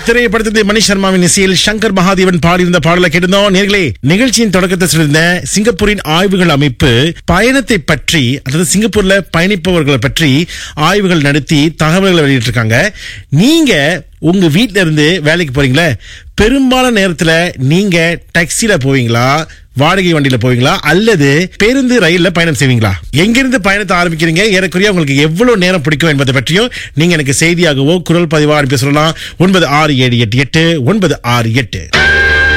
திரைப்படத்தில் மணி சர்மாவின் இசையில் சங்கர் மகாதேவன் பாடியிருந்த பாடலை கேட்டிருந்தோம் நேர்களே நிகழ்ச்சியின் தொடக்கத்தை சொல்லியிருந்த சிங்கப்பூரின் ஆய்வுகள் அமைப்பு பயணத்தை பற்றி அதாவது சிங்கப்பூர்ல பயணிப்பவர்களை பற்றி ஆய்வுகள் நடத்தி தகவல்களை வெளியிட்டிருக்காங்க நீங்க உங்க வீட்ல இருந்து வேலைக்கு போறீங்களே பெரும்பாலான நேரத்துல நீங்க டாக்ஸில போவீங்களா வாடகை வண்டியில போவீங்களா அல்லது பேருந்து ரயில்ல பயணம் செய்வீங்களா எங்கிருந்து பயணத்தை ஆரம்பிக்கிறீங்க ஏறக்குறைய உங்களுக்கு எவ்வளவு நேரம் பிடிக்கும் என்பதை பற்றியும் நீங்க எனக்கு செய்தியாகவோ குரல் பதிவா அனுப்பி சொல்லலாம் ஒன்பது ஆறு ஏழு எட்டு எட்டு ஒன்பது ஆறு எட்டு